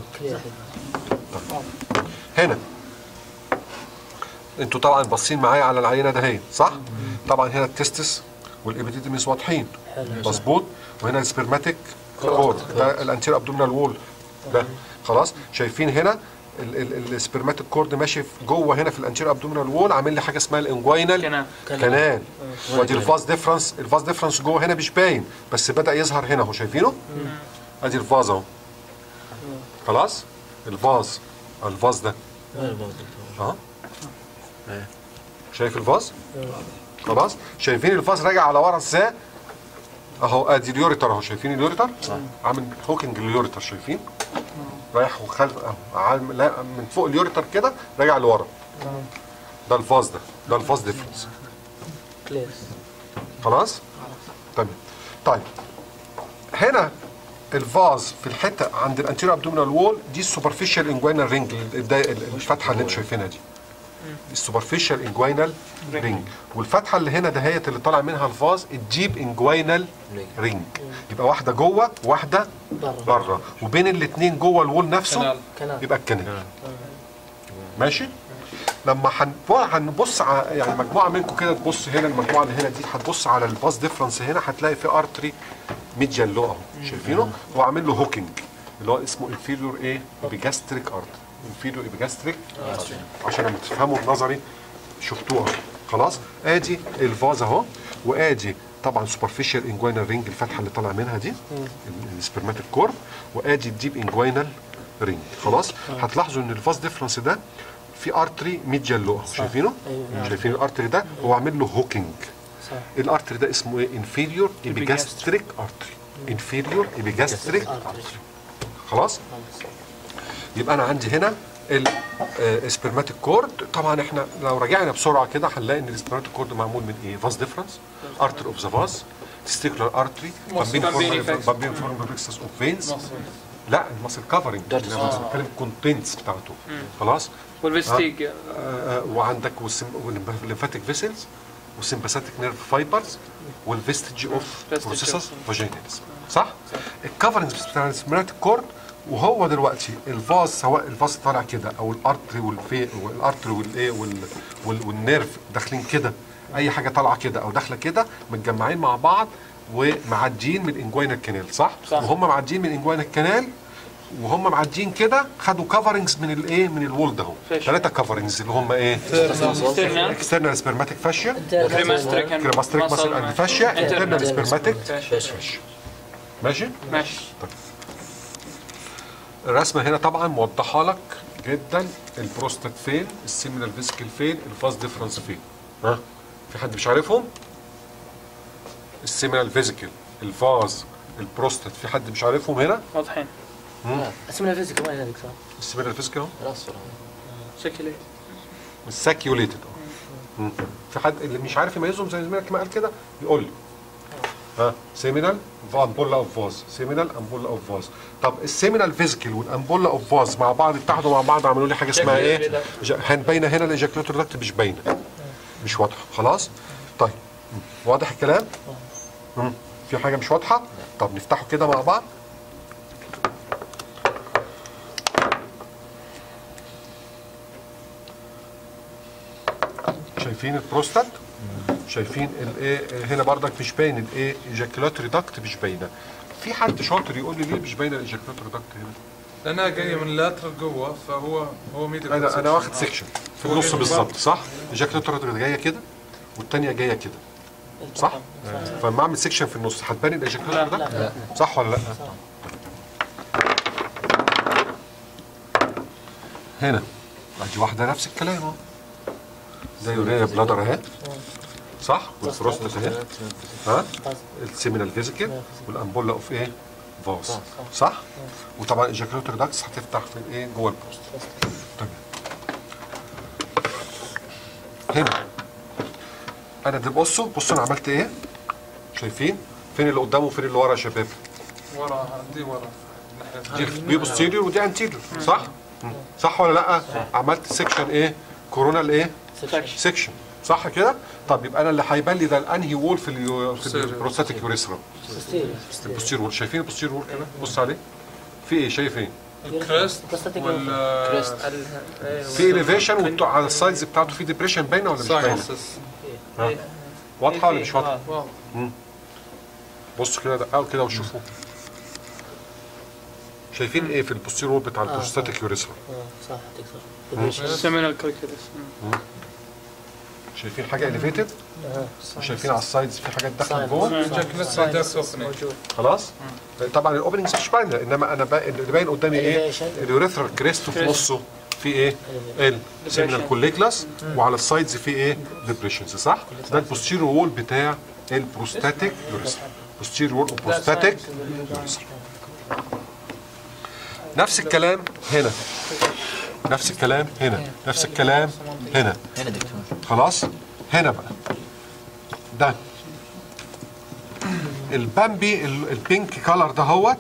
هنا انتوا طبعا باصين معايا على العينه ده هي صح طبعا هنا التستس والابيديديميس واضحين مظبوط وهنا السبرماتيك كور ده الانتير ابدومينال وول ده خلاص شايفين هنا السبرماتيك كورد ماشي في- جوه هنا في الانتير ابدومينال وول عامل لي حاجه اسمها الانجوينال كنال. كنال وادي الفاز ديفرنس الفاز ديفرنس جوه هنا مش باين بس بدا يظهر هنا اهو شايفينه ادي الفاز اهو خلاص الفاز الفاز ده اه شايف الفاز خلاص شايفين الفاز راجع على ورا ازاي اهو ادي اليوريتر اهو شايفين اليوريتر عامل هوكينج لليوريتر شايفين رايح وخلف اهو عامل- لا، من فوق اليوريتر كده راجع لورا ده الفاز ده ده الفاز ديفرنس كلير خلاص تمام طيب هنا الفاز في الحته عند الانتيريور ابدومينال وول دي السوبرفيشال انجوينال رينج الفتحه اللي انتوا شايفينها دي السوبرفيشال انجوينال رينج والفتحه اللي هنا دهيت اللي طالع منها الفاز الديب انجوينال رينج يبقى واحده جوه واحده بره. بره وبين الاثنين جوه الوول نفسه كنال. كنال. يبقى الكنال ماشي لما هن- هنبص ع- يعني مجموعه منكم كده تبص هنا المجموعه اللي هنا دي هتبص على الباس ديفرنس هنا هتلاقي في ارتري ميديال لو اهو شايفينه هو عامل له هوكينج اللي هو اسمه انفيريور ايه بيجاستريك ارتري انفيريور بيجاستريك عشان لما تفهموا النظري شفتوه أهو. خلاص ادي الفاز اهو وادي طبعا سوبرفيشال انجوينال رينج الفتحه اللي طالع منها دي السبرماتيك كورب وادي الديب انجوينال رينج خلاص هتلاحظوا ان الفاز ديفرنس ده في ارتري ميديال لو شايفينه شايفين الارتري ده هو عامل له هوكينج صح الارتري ده اسمه ايه انفيريور ايبيجاستريك ارتري انفيريور ايبيجاستريك ارتري خلاص يبقى انا عندي هنا السبرماتيك كورد طبعا احنا لو رجعنا بسرعه كده هنلاقي ان السبرماتيك كورد معمول من ايه فاز ديفرنس ارتر اوف ذا فاز تستيكولار ارتري بامبين Bambini فورم effects. بامبين فورم بريكسس اوف فينز لا الماسل كفرنج بتكلم الكونتنتس بتاعته خلاص والفيستيج آه، آه، وعندك والليمفاتيك فيسلز والسمباثيك نيرف فايبرز والفيستج اوف Vestige بروسيسس of- فاجيناليس صح؟ الكفرنجز بتاع السمراتيك كورد وهو دلوقتي الفاز سواء الفاز طالع كده او الارتري والفي والارتري والايه وال وال- والنيرف داخلين كده اي حاجه طالعه كده او داخله كده متجمعين مع بعض ومعديين من الانجوينال كانال صح؟ صح. وهم معديين من الانجوينال كانال وهم معديين كده خدوا كفرنجز من الايه من الوول ده اهو فاشيا. ثلاثه كفرنجز اللي هم ايه ستيرنال اكسترنال سبرماتيك فاشيا كريماستريك كريماستريك ماسل اند فاشيا انترنال سبرماتيك فاشيا. ماشي ماشي الرسمه هنا طبعا موضحه لك جدا البروستات فين السيمينال فيسكل فين الفاز ديفرنس فين ها في حد مش عارفهم السيمينال فيزيكال الفاز البروستات في حد مش عارفهم هنا واضحين اسمنا فيزيك ما يهديك صح السيمينال فيزيكال اهو الاصفر شكلي الساكيوليتد اه في حد اللي مش عارف يميزهم زي زميلك ما قال كده يقول لي ها سيمينال امبولا اوف فاز سيمينال امبولا اوف فاز طب السيمينال فيزيكال والامبولا اوف فاز مع بعض اتحدوا مع بعض عملوا لي حاجه اسمها ايه؟ جا- هن- باينه هنا الايجاكوليتور داكت مش باينه مش واضحه خلاص؟ طيب مم. واضح الكلام؟ مم. في حاجه مش واضحه طب نفتحه كده مع بعض شايفين البروستات شايفين الايه هنا بردك مش باين الايه ايجاكولاتوري داكت مش باينه في حد شاطر يقول لي ليه مش باينه الايجاكولاتوري داكت هنا لانها جايه من لاترال جوه فهو هو ميدل انا انا واخد سيكشن في النص بالظبط صح الايجاكولاتوري جايه كده والثانيه جايه كده صح فلما اعمل سيكشن في النص هتبان الايجاكولاتوري لا، داكت صح ولا لا هنا ادي واحده نفس الكلام اهو ده يوريا بلادر اهي صح والبروستات اهي ها السيمينال فيزيكال والامبولا اوف ايه فاس صح وطبعا الايجاكولاتوري داكتس هتفتح في الايه جوه البروستات تمام هنا انا دي بصوا بصوا انا عملت ايه شايفين فين اللي قدامه وفين اللي ورا يا شباب ورا دي ورا دي دي بوستيريور ودي انتيريور صح مم. صح ولا لا عملت سيكشن ايه كورونال ايه سيكشن صح كده طب يبقى انا اللي هيبان لي ده الانهي وول في اليو... في البروستاتيك يوريثرا البوستيريور وول شايفين البوستيريور وول كده بص عليه في ايه شايف ايه الكريست وال في اليفيشن وعلى السايدز بتاعته في ديبريشن باينه ولا مش باينه ساينسز ها؟ واضحه ولا مش واضحه واضح بصوا كده دققوا كده وشوفوا شايفين ايه في البوستيريور وول بتاع البروستاتيك يوريثرا صح تكسر سيمينال كالكولس شايفين حاجه اليفيتد شايفين على السايدز في حاجات داخله جوه جاكلت سايدكس اوبننج موجود خلاص طبعا الاوبننجز مش باينه انما انا با... اللي باين قدامي ايه Elevation. اليوريثرال كريست في نصه في ايه السيمينال كوليكلاس وعلى السايدز في ايه ديبريشنز صح ده البوستيريور وول بتاع البروستاتيك يوريثرا بوستيريور وول بروستاتيك يوريثرا نفس الكلام هنا نفس الكلام هنا نفس الكلام هنا هنا دكتور خلاص هنا بقى ده البامبي ال- البينك كالر ده هوت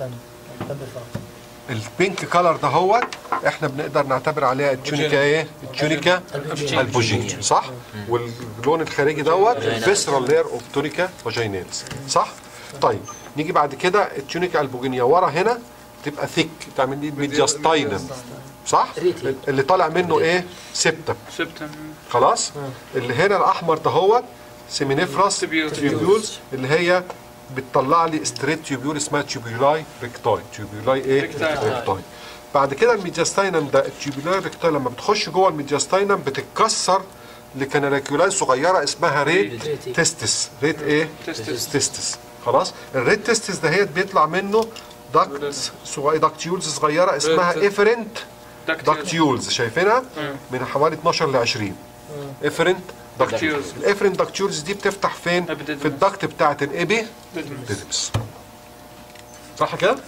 البينك كالر ده هوت احنا بنقدر نعتبر عليها التونيكا ايه التونيكا البوجينج صح واللون الخارجي دوت الفيسرال لير اوف تونيكا فاجينالز صح طيب نيجي بعد كده التونيكا البوجينيا ورا هنا تبقى ثيك تعمل دي ميدياستاينم صح ريتي. اللي طالع منه ايه سبتم سبتم خلاص اللي هنا الاحمر ده هو سيمينيفراس تيبيول. تيوبيولز اللي هي بتطلع لي ستريت تيوبيول اسمها تيوبيولاي ريكتاي تيوبيولاي ايه ريكتاي. ريكتاي بعد كده الميدياستاينم ده التيوبيولاي ريكتاي لما بتخش جوه الميدياستاينم بتتكسر لكناليكولاي صغيره اسمها ريت ريتي. تستس ريت ايه تستس. تستس خلاص الريت تستس دهيت بيطلع منه داكت صغير داكتيولز صغيره اسمها ريت- افرنت داكتيول داكتيولز شايفينها من حوالي 12 ل 20 افرنت داكتيولز داكتيولز. الافرنت داكتيولز دي بتفتح فين Epididymis. في الدكت بتاعه الابي ديدمس. ديدمس صح كده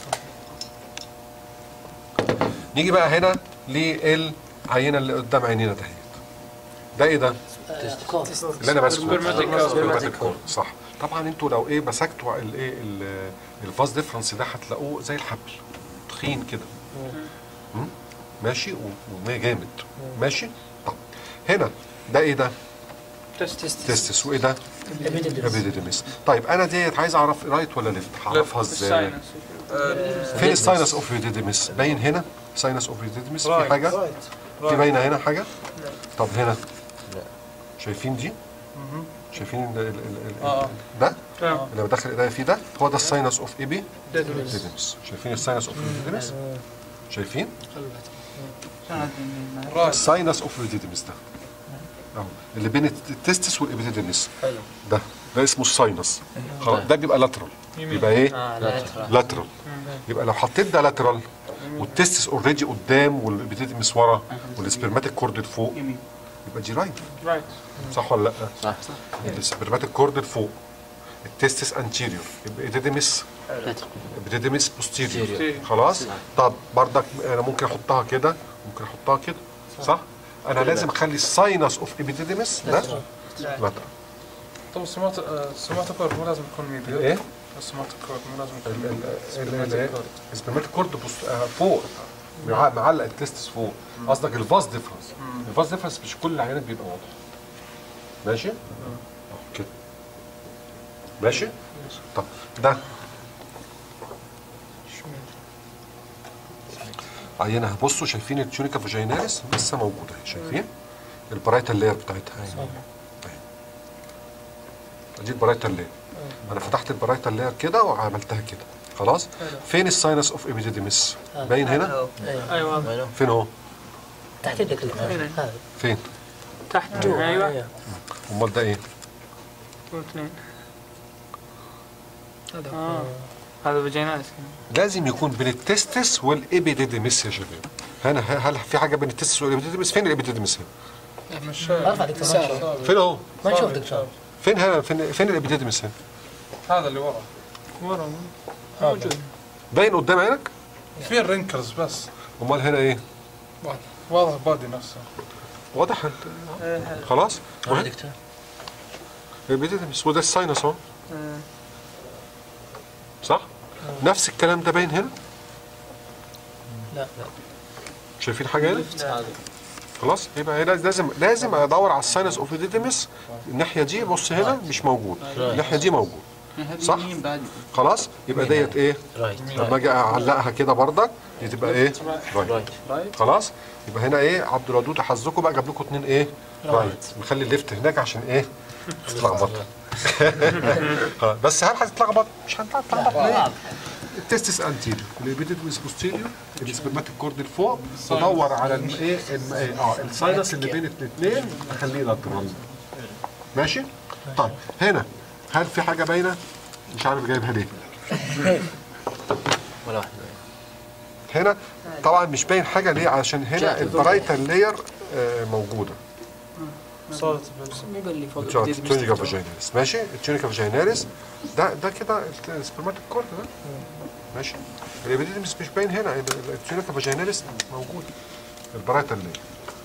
نيجي بقى هنا للعينه اللي قدام عينينا دهيت ده ايه ده اللي انا ماسكه Spermatic cord. Spermatic cord. صح طبعا انتوا لو ايه مسكتوا الايه الفاز ديفرنس ده هتلاقوه زي الحبل تخين كده مم؟ ماشي و- وجامد ماشي طب هنا ده ايه ده تستس تستس وايه ده ابيديديمس طيب انا ديت عايز اعرف رايت ولا ليفت هعرفها ازاي الساينس فين الساينس اوف ابيديديمس باين هنا ساينس اوف ابيديديمس في Right. حاجه في باينه هنا حاجه طب هنا شايفين دي شايفين ال- ال- ال- ال- آه. ده آه. اللي بدخل ايديا فيه ده هو ده الساينس اوف ايبي ديدمس ديديمس شايفين الساينس اوف ابيديديمس شايفين راس الساينس اوف ابيديديمس ده اهو اللي بين التستس والابيديديمس ده ده اسمه الساينس خلاص ده بيبقى لاترال يبقى ايه اه لا لاترال يبقى لو حطيت ده لاترال والتستس اوريدي قدام والابيديديمس ورا والسبرماتيك كورد فوق يبقى دي رايت رايت صح ولا لا؟ صح السبرماتيك كورد فوق التستس انتيريور يبقى ابيديديمس ابيديديمس بوستيريور Posterior. خلاص طب بردك انا ممكن احطها كده ممكن احطها كده صح انا لازم اخلي الساينس اوف ابيديديمس ده لاترال طب السمات السمات كورد مو لازم يكون ميدل ايه؟ السمات كورد مو لازم يكون ميدل السبرماتيك كورد بوست- آه، فوق مع- معلق التستس فوق قصدك الفاز ديفرنس الفاز ديفرنس مش كل العينات بيبقى واضح ماشي أهو كده ماشي طب ده عينها بصوا شايفين التيونيكا فاجيناليس لسه موجوده اهي شايفين البرايتال لاير بتاعتها اهي دي البرايتال لاير انا فتحت البرايتال لاير كده وعملتها كده خلاص فين الساينس اوف ايبيديديمس باين هنا ايوه فين اهو تحت يدك هذا فين تحت ايوه امال ده ايه اثنين هذا اه هذا فاجيناليس لازم يكون بين التستس والابيديديمس يا شباب هنا هل في حاجه بين التستس والابيديديمس فين الابيديديمس هنا مش ارفع دكتور ما نشوف فين اهو ما نشوف دكتور فين هنا فين فين الابيديديمس هنا هذا اللي ورا ورا موجود باين قدام عينك في الرينكلز بس امال هنا ايه واضح بادي نفسه واضح انت خلاص هذا دكتور الابيديديمس وده الساينس اهو صح نفس الكلام ده باين هنا لا لا شايفين حاجه هنا خلاص يبقى هنا لازم لازم ادور على الساينس اوف ايديديمس الناحيه دي بص هنا مش موجود الناحيه دي موجود صح خلاص يبقى ديت ايه رايت لما اجي اعلقها كده بردك دي تبقى ايه رايت رايت خلاص يبقى هنا ايه عبد الودود حظكم بقى جاب لكم اتنين ايه رايت نخلي الليفت هناك عشان ايه تتلخبطوا خلاص. بس هل هتتلخبط مش هتتلخبط ليه التستس انتيريور الابيديدمس بوستيريور الاسبرماتيك كورد لفوق تدور على الم- ايه الم- إيه، اه الساينس اللي بين الاثنين تخليه لاترال ماشي طيب هنا هل في حاجه باينه مش عارف جايبها ليه ولا واحد هنا طبعا مش باين حاجه ليه عشان هنا البرايتال لاير موجوده صارت مو اللي فوق بتوع التونيكا فاجيناليس ماشي التونيكا فاجيناليس ده ده كده السبرماتيك كورد ده ماشي الابيديدمس مش باين هنا التونيكا فاجيناليس موجود البرايتال لاير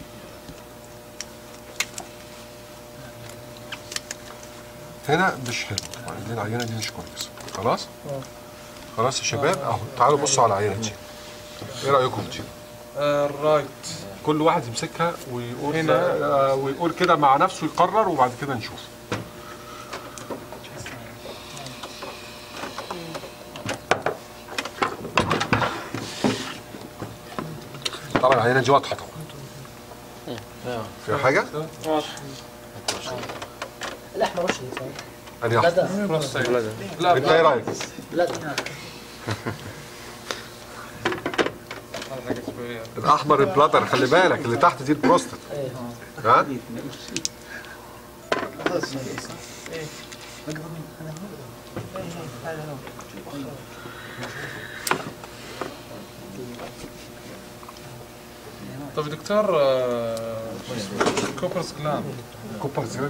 هنا مش حلو دي العينه دي مش كويسه خلاص خلاص يا شباب اهو تعالوا بصوا على العينه دي ايه رايكم دي الرايت كل واحد يمسكها ويقول هنا. آه، ويقول كده مع نفسه يقرر وبعد كده نشوف طبعا العينه دي واضحه طبعا فيها حاجه؟ الاحمر وش اللي صار؟ أنهي واحدة؟ بلدر لا انت ايه رايك؟ بلدر هذا حق شوية. الاحمر البلاتر خلي بالك اللي تحت دي البروستات ها؟ طيب دكتور آه، كوبرز جلاند كوبر زيرو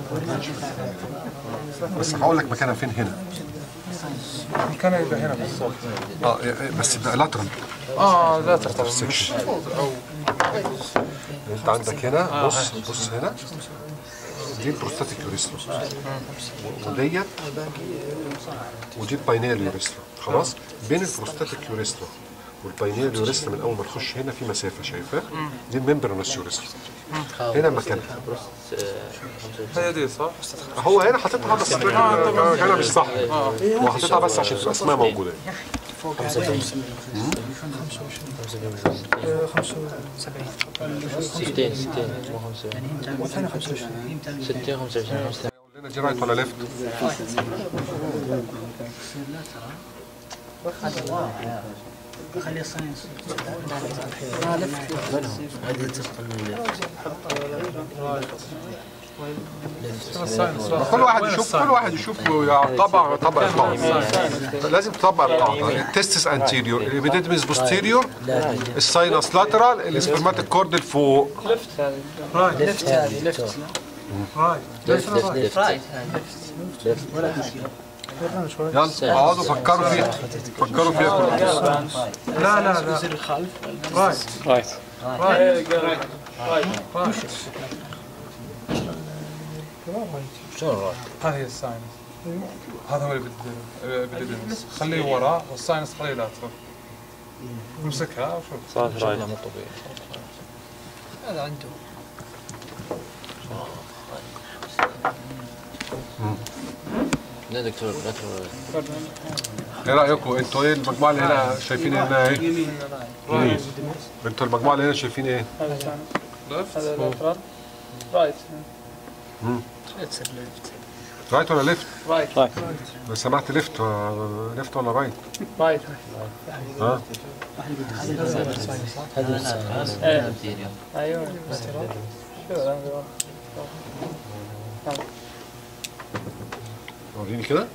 بس هقول لك مكانها فين هنا كان يبقى هنا بالضبط اه بس ده لاترال اه لا تعتبر مش او انت عندك هنا بص بص هنا دي البروستاتيك يوريسترا وديت ودي الباينيال يوريسترا خلاص بين البروستاتيك يوريسترا والباينيال يوريسترا من اول ما تخش هنا في مسافه شايفاه دي الممبرانس يوريسترا هنا مكانها هي دي صح؟ هو هنا حاططها بس مكانها مش صح هو حاططها بس عشان تبقى اسمها موجوده 60 60 مو 25 60 25 65 قول لنا دي رايت ولا ليفت خلي الصينس هذه تسقط كل واحد يشوف كل واحد يشوف طبع طبع القاعده لازم تطبق القاعده التستس انتيريور الابيديدمس بوستيريور الساينس لاترال الاسبرماتيك كورد لفوق لفت هذه ليفت هذه ليفت رايت ليفت ليفت ليفت رايت يلا اقعدوا فكروا فيها فكروا فيها كلها لا لا لا الخلف رايت رايت رايت رايت شلون رايت؟ هذه هي الساينس هذا هو اللي بدي خليه ورا والساينس خليه لا تروح امسكها وشوف صارت رايت مو طبيعي هذا عنده لا دكتور لا تقول ايه رايكم انتوا ايه المجموعه اللي هنا شايفين هنا ايه؟ يمين انتوا المجموعه اللي هنا شايفين ايه؟ هذا ثاني لفت هذا لاترال رايت رايت ولا ليفت؟ رايت لو سمحت ليفت آه، ليفت ولا رايت؟ رايت ها؟ ايه ايوه شو هذا؟ وريني كده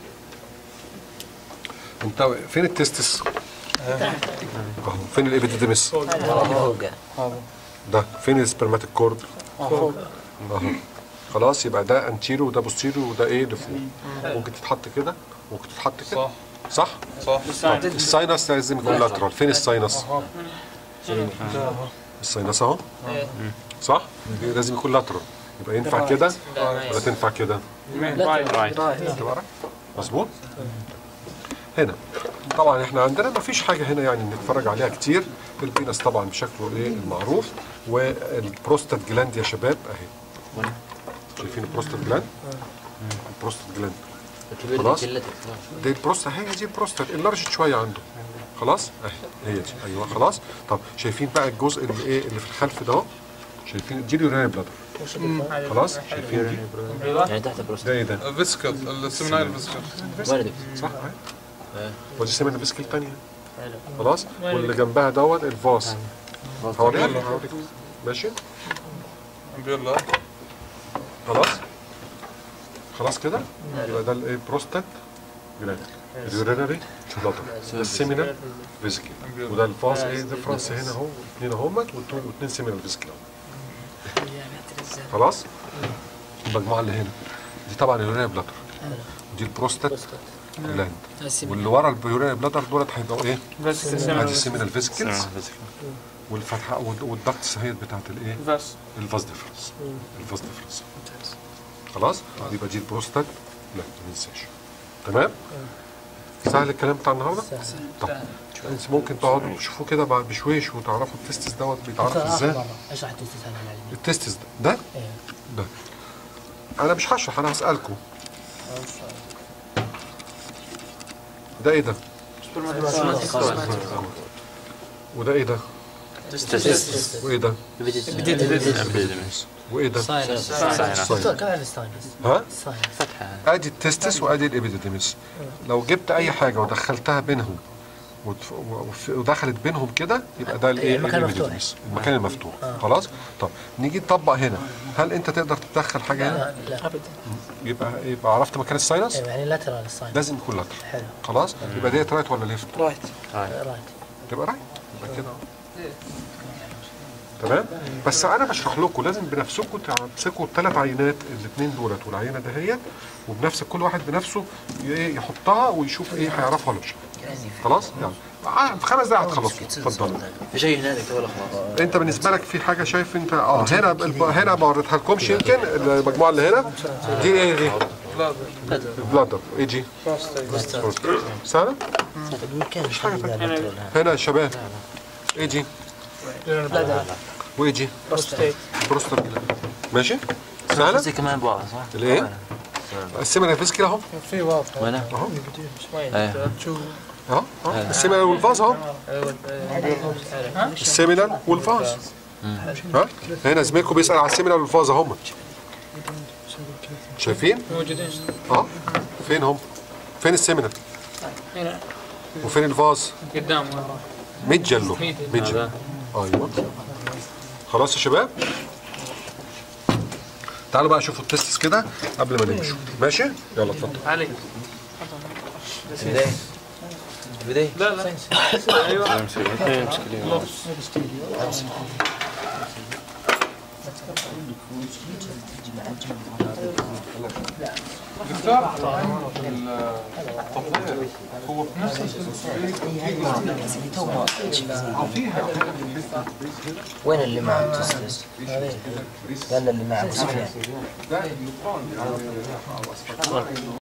انت فين التستس؟ اهو فين الابيديديمس؟ فوق ده فين السبرماتيك كورد؟ فوق اهو خلاص يبقى ده انتيرو وده بوستيرو وده ايه لفوق ممكن تتحط كده ممكن تتحط كده صح صح؟ صح طب الساينس لازم يكون لاترال فين الساينس؟ الساينس اهو صح؟ لازم يكون لاترال يبقى ينفع كده ولا تنفع كده؟ رايت تبقى رايح. مظبوط هنا طبعا احنا عندنا ما فيش حاجه هنا يعني نتفرج عليها كتير البينس طبعا بشكله ايه المعروف والبروستات جلاند يا شباب اهي شايفين البروستات جلاند البروستات جلاند خلاص. دي البروستات هي دي البروستات انلارجت شويه عنده خلاص اهي هي دي ايوه خلاص طب شايفين بقى الجزء اللي ايه اللي في الخلف ده اهو شايفين دي اليورينري بلادر خلاص شايفين دي يعني تحت بروست ده ايه ده فيسكل السمنايل فيسكل وارد صح اهي ودي سمنه فيسكل تانية خلاص واللي جنبها دوت الفاس هوريها لك هوريك. ماشي بيلا خلاص خلاص كده يبقى ده الايه بروستات جلاند اليورينري بلادر السيمينال فيسكل وده الفاس ايه ديفرنس هنا اهو اثنين اهمت واثنين سيمينال فيسكل اهو خلاص المجموعه اللي هنا دي طبعا اليورينري بلادر دي البروستات جلاند واللي ورا اليورينري بلادر دولت هيبقوا ايه؟ بس ادي السيمينال فيسكلز والفتحه وال- والضغط سهيد بتاعت الايه؟ بس الفاز ديفرنس الفاز ديفرنس خلاص يبقى دي البروستات لا ما ننساش تمام سهل الكلام بتاع النهارده طب انت ممكن تقعدوا تشوفوا كده بعد بشويش وتعرفوا التستس دوت بيتعرف ازاي اشرح تستسهل على العلم التستس ده ده ده انا مش هشرح انا هسالكم ده ايه ده وده ايه ده وايه ده وايه ده دكتور كم عدد الساينس؟ ها الساينس ادي التستس وادي الابيديديمس لو جبت اي حاجه ودخلتها بينهم وتف- وف- ودخلت بينهم كده يبقى ده الايه المكان المفتوح. الابيديديمس المكان المفتوح خلاص طب نيجي نطبق هنا هل انت تقدر تدخل حاجه هنا لا لا يبقى يبقى عرفت مكان الساينس أيوة، يعني لاترال الساينس لازم يكون لاتر حلو خلاص يبقى ديت رايت ولا ليفت رايت رايت تبقى رايت يبقى كده تمام بس انا بشرح لكم لازم بنفسكم تمسكوا الثلاث عينات الاثنين دولت والعينه دهيت وبنفس كل واحد بنفسه ي- إيه يحطها ويشوف ايه هيعرفها ولا مش هيعرفها. خلاص يلا ع- في خمس دقايق هتخلصوا اتفضلوا في شيء هنا دكتور ولا خلاص؟ انت بالنسبه لك في حاجه شايف انت اه هنا الب- هنا ما وريتها لكمش يمكن المجموعه اللي هنا دي ايه دي؟ بلادر ايه دي؟ سهله؟ يمكن نخلي ذا لاترال ها. هنا يا شباب ايه دي؟ وايه دي؟ بروستيت بروستر ماشي؟ سهله؟ زي كمان بعض صح؟ الايه؟ السيمينال فيسكل اهو في واضح وين؟ اهو ايه شو اهو اهو السيمينال والفاز اهو السيمينال والفاز ها هنا زميلكم بيسال على السيمينال والفاز اهم شايفين موجودين اه فين هم فين السيمينال هنا وفين الفاز قدام ميدجلو ميدجلو ايوه خلاص يا شباب تعالوا بقى شوفوا التستس كده قبل ما نمشوا ماشي يلا اتفضل علي بدي لا لا ايوه هو في نفس وين اللي معه تستس؟ قال اللي معه سفيان